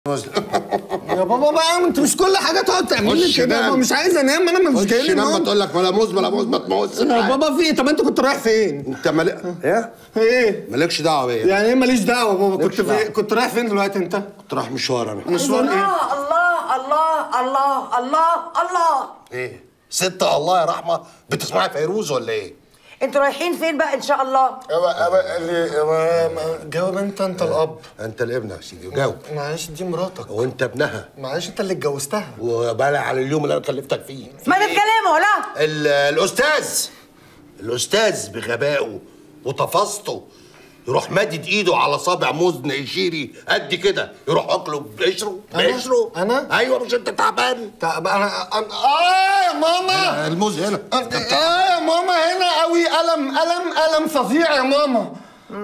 يا بابا بقى انت مش كل حاجه تقعد تعمل لي خش كده نام. بابا مش عايز انام انا مش جاي خش لي نام نوم بتقول لك ولا موز ولا موز ما تموز يا بابا في ايه طب انت كنت رايح فين انت مالك ايه ايه مالكش دعوه بيا يعني ايه ماليش دعوه بابا كنت مالكش دعوة. في كنت رايح فين دلوقتي انت كنت رايح مشوار انا مشوار ايه الله الله الله الله الله الله ايه ست الله يا رحمه بتسمعي فيروز ولا ايه انتوا رايحين فين بقى ان شاء الله أبا أبا اللي أبا جاوب انت انت الاب انت الابن يا سيدي جاوب معلش دي مراتك وانت ابنها معلش انت اللي اتجوزتها وبالع على اليوم اللي انا كلفتك فيه ما تتكلموا لا ال- الاستاذ الاستاذ بغبائه وتفاسته يروح مادد ايده على صابع موز نيجيري قد كده يروح اكله بقشره أنا؟ بقشره أنا؟ ايوه مش انت تعبان طب انا أنا- اه يا ماما الموز هنا اه يا ماما هنا قوي الم الم الم فظيع يا ماما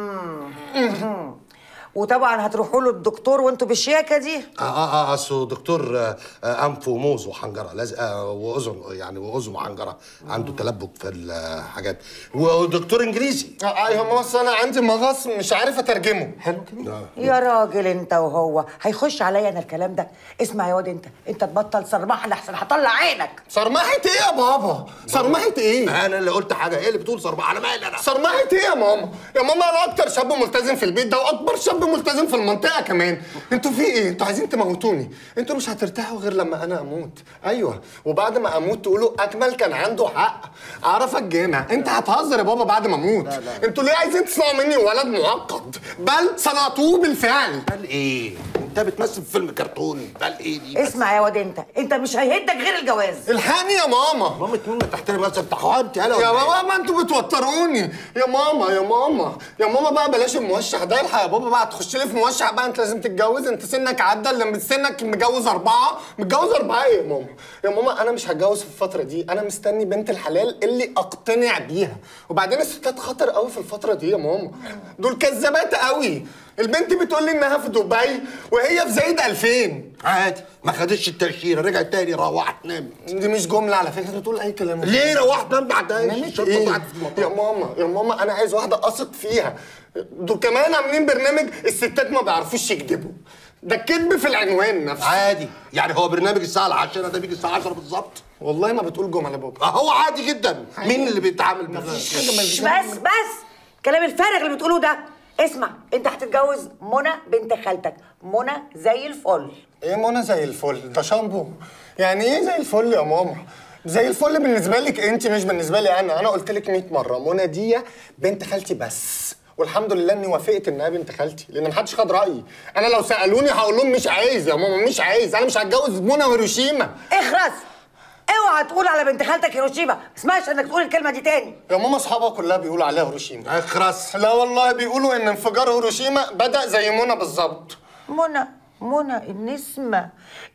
وطبعا هتروحوا له الدكتور وانتوا بالشياكه دي اه اه اه اصله دكتور آه، آه، انف وموز وحنجره لازق آه، واذن يعني واذن وحنجره عنده تلبك في الحاجات ودكتور انجليزي اه آه يا ماما أصل انا عندي مغص مش عارف اترجمه حلو كده يا راجل انت وهو هيخش عليا انا الكلام ده اسمع يا واد انت انت تبطل صرمحه لحسن هطلع عينك صرمحة ايه يا بابا؟ صرمحة ايه؟ انا اللي قلت حاجه ايه اللي بتقول صربع على مالي انا صرمحة ايه يا ماما؟ يا ماما انا اكتر شاب ملتزم في البيت ده واكبر شاب ملتزم في المنطقة كمان، انتوا في ايه؟ انتوا عايزين تموتوني، انتوا مش هترتاحوا غير لما انا اموت، ايوه، وبعد ما اموت تقولوا اكمل كان عنده حق، اعرف الجامع، انت هتهزر يا بابا بعد ما اموت، انتوا ليه عايزين تصنعوا مني ولد معقد؟ بل صنعتوه بالفعل بل ايه انت بتمثل في فيلم كرتون بل ايه دي اسمع يا واد انت انت مش هيهدك غير الجواز الحقني يا ماما ماما مين ما تحترم نفسك تحوانتي انا يا ماما ما انتوا بتوتروني يا ماما يا ماما يا ماما بقى بلاش الموشح ده الحق يا بابا بقى تخش لي في موشح بقى انت لازم تتجوز انت سنك عدى اللي سنك متجوز اربعه متجوز اربعه ايه يا ماما يا ماما انا مش هتجوز في الفتره دي انا مستني بنت الحلال اللي اقتنع بيها وبعدين الستات خطر قوي في الفتره دي يا ماما دول كذابات قوي البنت بتقول لي انها في دبي وهي في زايد 2000 عادي ما خدتش التاشيره رجعت تاني روحت نامت دي مش جمله على فكره انت بتقول اي كلام ليه روحت نام بعدها نامت ايه؟ يا ماما يا ماما انا عايز واحده اثق فيها دول كمان عاملين برنامج الستات ما بيعرفوش يكذبوا ده الكذب في العنوان نفسه عادي يعني هو برنامج الساعه 10 ده بيجي الساعه 10 بالظبط والله ما بتقول جمل يا بابا هو عادي جدا مين اللي بيتعامل بكده بس بس كلام الفارغ اللي بتقوله ده اسمع انت هتتجوز منى بنت خالتك منى زي الفل ايه منى زي الفل ده شامبو يعني ايه زي الفل يا ماما زي الفل بالنسبه لك انت مش بالنسبه لي انا انا قلت لك 100 مره منى دي بنت خالتي بس والحمد لله اني وافقت انها بنت خالتي لان محدش خد رايي انا لو سالوني هقول لهم مش عايز يا ماما مش عايز انا مش هتجوز منى وهيروشيما اخرس اوعى تقول على بنت خالتك هيروشيما ما اسمعش انك تقول الكلمه دي تاني يا ماما اصحابها كلها بيقولوا عليها هيروشيما اخرس لا والله بيقولوا ان انفجار هيروشيما بدا زي منى بالظبط منى منى النسمة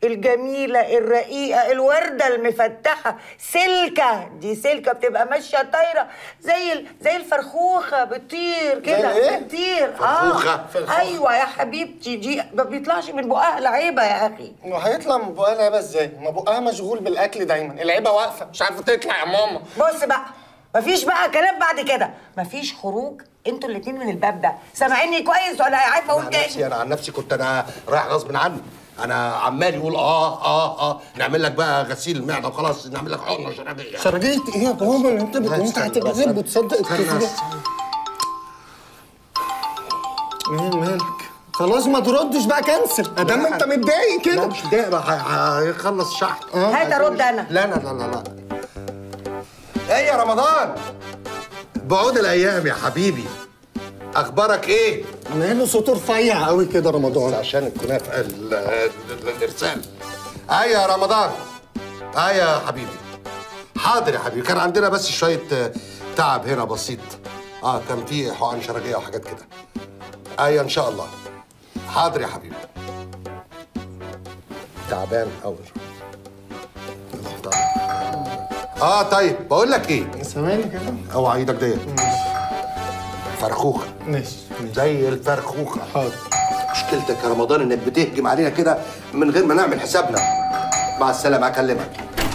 الجميلة الرقيقة الوردة المفتحة سلكة دي سلكة بتبقى ماشية طايرة زي ال... زي الفرخوخة بتطير كده الإيه؟ بتطير فرخوخة؟ اه ايوه يا حبيبتي دي ما بيطلعش من بقها لعيبة يا اخي وهيطلع من بقها لعيبه ازاي؟ ما بقها مشغول بالاكل دايما العيبه واقفه مش عارفه تطلع يا ماما بص بقى مفيش بقى كلام بعد كده مفيش خروج انتوا الاتنين من الباب ده سامعيني كويس ولا عارفه اقول عن نفسي تاني انا عن نفسي كنت انا رايح غصب عني انا عمال يقول اه اه اه نعمل لك بقى غسيل المعده وخلاص نعمل لك حقنه شرجيه شرجية ايه يا بابا اللي انت بتقول انت استنى بس، هتكذب وتصدق استنى الكذب بس. ايه مالك؟ خلاص ما تردش بقى كنسل ادام انت متضايق لا كده مش ده هيخلص شحن هات ارد انا لا لا لا لا لا ايه يا رمضان بعود الايام يا حبيبي اخبارك ايه ماله صوته رفيع قوي كده رمضان عشان الكنافه ال- ال- الارسال ايه يا رمضان ايه يا حبيبي حاضر يا حبيبي كان عندنا بس شويه آه، تعب هنا بسيط اه كان في حقن شرجيه وحاجات كده ايه ان شاء الله حاضر يا حبيبي تعبان قوي اه طيب بقول لك ايه ثواني كده اوعى ايدك ديت فرخوخه ماشي زي الفرخوخه حاضر مشكلتك يا رمضان انك بتهجم علينا كده من غير ما نعمل حسابنا مع السلامه اكلمك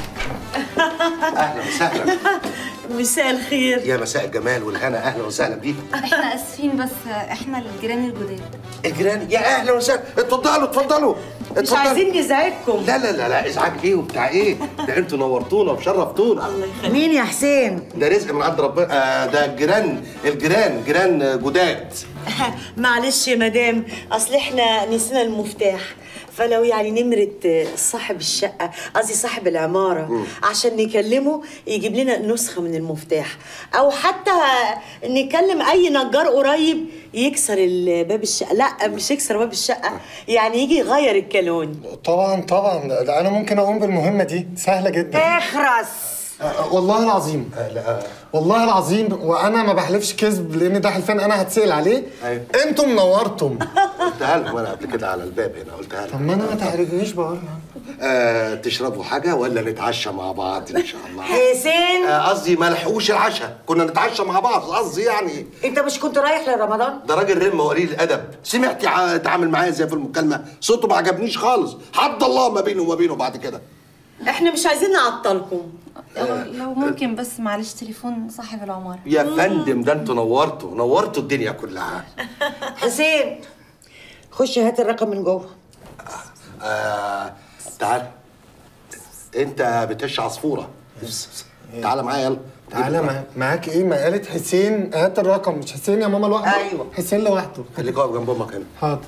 اهلا وسهلا مساء الخير يا مساء الجمال والهنا اهلا وسهلا بيك احنا اسفين بس احنا الجيران الجداد الجيران يا اهلا وسهلا اتفضلوا اتفضلوا مش اتفضل. عايزين نزعجكم لا لا لا لا ازعاج ايه وبتاع ايه ده انتوا نورتونا وشرفتونا الله يخليك مين يا حسين ده رزق من عند ربنا آه ده الجيران الجيران جيران جداد معلش يا مدام اصل احنا نسينا المفتاح فلو يعني نمرة صاحب الشقة قصدي صاحب العمارة عشان نكلمه يجيب لنا نسخة من المفتاح أو حتى نكلم أي نجار قريب يكسر ال- باب الشقة لا مش يكسر باب الشقة يعني يجي يغير الكالون طبعا طبعا ده انا ممكن اقوم بالمهمه دي سهله جدا اخرس آه، والله العظيم والله العظيم وانا ما بحلفش كذب لان ده حلفان انا هتسال عليه أيوة. انتم منورتم قلتها لهم انا قبل كده على الباب هنا قلتها طب لهم ما انا ما تحرجنيش بقول آه تشربوا حاجه ولا نتعشى مع بعض ان شاء الله حسين آه، قصدي ما لحقوش العشاء كنا نتعشى مع بعض قصدي يعني انت مش كنت رايح لرمضان ده راجل رمه وقليل الادب سمعتي ع- اتعامل معايا ازاي في المكالمه صوته ما عجبنيش خالص حد الله ما بينه وما بينه بعد كده احنا مش عايزين نعطلكم لو ممكن بس معلش تليفون صاحب العمارة يا فندم ده انتوا نورتوا نورتوا الدنيا كلها حسين خش هات الرقم من جوه آه تعال انت بتش عصفوره تعال معايا يلا تعالى مع- معاك ايه ما قالت حسين هات الرقم مش حسين يا ماما لوحده أيوة. حسين لوحده خليك واقف جنب امك هنا حاضر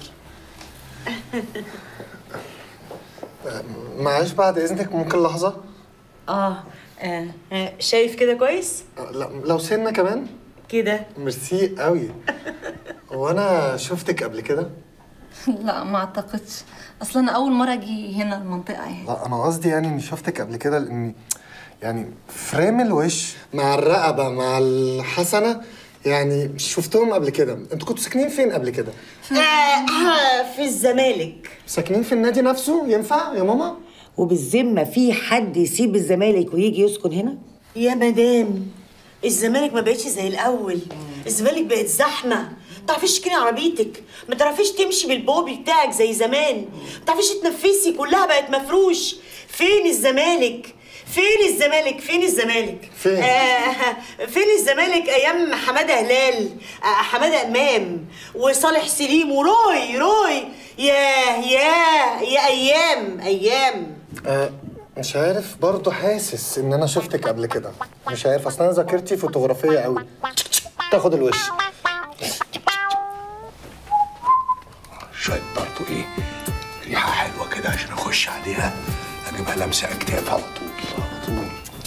معلش بعد اذنك ممكن لحظه آه. آه. آه. شايف كده كويس لا لو سنه كمان كده ميرسي قوي هو انا شفتك قبل كده لا ما اعتقدش اصلا انا اول مرة اجي هنا المنطقة يعني لا انا قصدي يعني اني شفتك قبل كده لاني يعني فريم الوش مع الرقبه مع الحسنه يعني شفتهم قبل كده انتوا كنتوا ساكنين فين قبل كده آه. في الزمالك ساكنين في النادي نفسه ينفع يا ماما وبالذمه في حد يسيب الزمالك ويجي يسكن هنا يا مدام الزمالك ما بقتش زي الاول الزمالك بقت زحمه ما تعرفيش تشكلي عربيتك ما تعرفيش تمشي بالبوبي بتاعك زي زمان ما تعرفيش تنفسي كلها بقت مفروش فين الزمالك فين الزمالك فين الزمالك فين؟ آه فين الزمالك ايام حماده هلال آه حماده امام وصالح سليم وروي روي ياه ياه يا ايام ايام آه مش عارف برضه حاسس ان انا شفتك قبل كده مش عارف اصل انا ذاكرتي فوتوغرافيه قوي تاخد الوش شويه برضه ايه ريحه حلوه كده عشان اخش عليها اجيبها لمسه اكتاف على طول على طول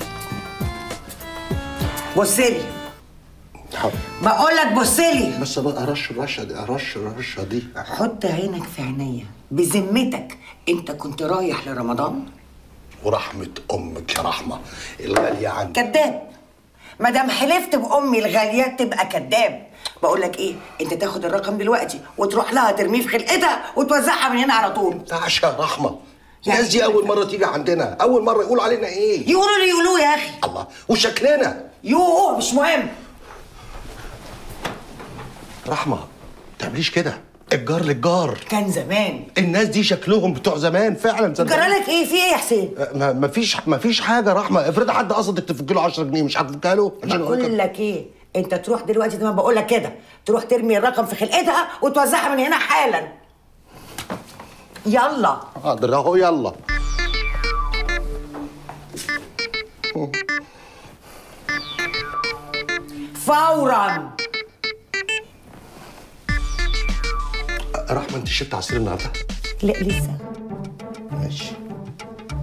بصلي حاضر بقول لك بصلي بس بقى ارش الرشه دي ارش الرشه دي حط عينك في عينيا بذمتك انت كنت رايح لرمضان ورحمه امك يا رحمه الغاليه عندي كذاب ما دام حلفت بامي الغاليه تبقى كذاب بقول لك ايه انت تاخد الرقم دلوقتي وتروح لها ترميه في خلقتها وتوزعها من هنا على طول تعشى يا رحمه الناس دي اول مره تيجي عندنا اول مره يقولوا علينا ايه يقولوا اللي يقولوه يا اخي الله وشكلنا يوه مش مهم رحمه ما تعمليش كده الجار للجار كان زمان الناس دي شكلهم بتوع زمان فعلا صدقني. جرالك ايه في ايه يا حسين ما ما فيش ما فيش حاجه رحمه افرض حد قصدك تفك له 10 جنيه مش هتفكها له عشان هو بقول كده. لك ايه انت تروح دلوقتي زي ما بقول لك كده تروح ترمي الرقم في خلقتها وتوزعها من هنا حالا يلا حاضر اهو يلا فورا رحمه انت شربت عصير النهارده لا لسه ماشي